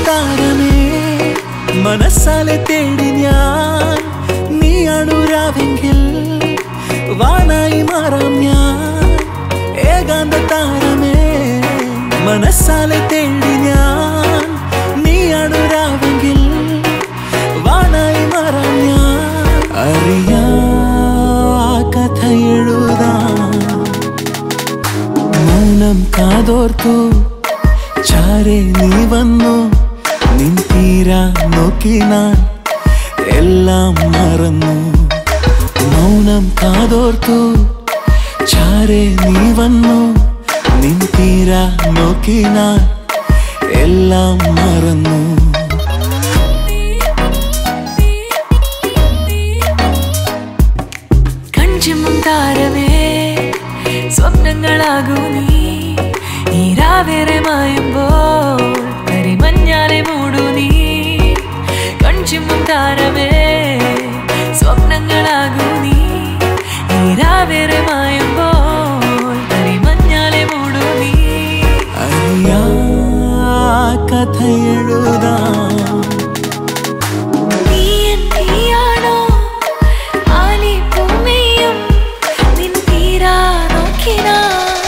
താരമേ മനസ്സാലെ തേടി ഞാൻ നീ അണുരാവെങ്കിൽ വാനായി മാറാം ഞാൻ ഏകാന്ത താരമേ മനസ്സാലെ തേടി ഞാൻ നീ അണുരാവെങ്കിൽ വാനായി മാറാം ഞാൻ അറിയാ കഥ എഴുതാം മൗനം കാതോർത്തു ചാരെ നീ വന്നു നിൻ തീരാ നോക്കി ഞാൻ എല്ലാം മറന്നു മൗനം കാതോർത്തു ചാരെ നീ വന്നു നിൻ തീരാ നോക്കി ഞാൻ എല്ലാം മറന്നു കഞ്ചുമും താരമേ സ്വപ്നങ്ങളാകൂ നീ ഈ രാവേറെ മായുമ്പോൾ കരിമഞ്ഞാലെ മൂടൂ നീ കഞ്ചുമും താരമേ സ്വപ്നങ്ങളാകൂ നീ ഈ രാവേറെ മായുമ്പോൾ കരിമഞ്ഞാലെ മൂടൂ നീ അറിയാ കഥ എഴുതാം നീ എൻ നീയാണോ ആലിപ്പൂമേയും നിൻ തീരാ നോക്കിനാ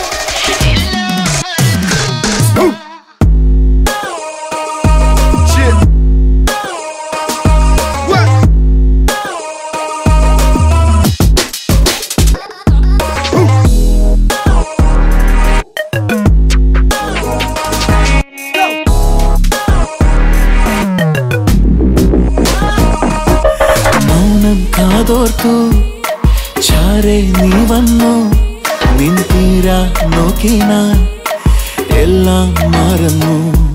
Shit. What? മൗനം കാതോർത്തു ചാരെ നീ വന്നു നിൻ തീരാ നോക്കി ഞാൻ എല്ലാം മറന്നു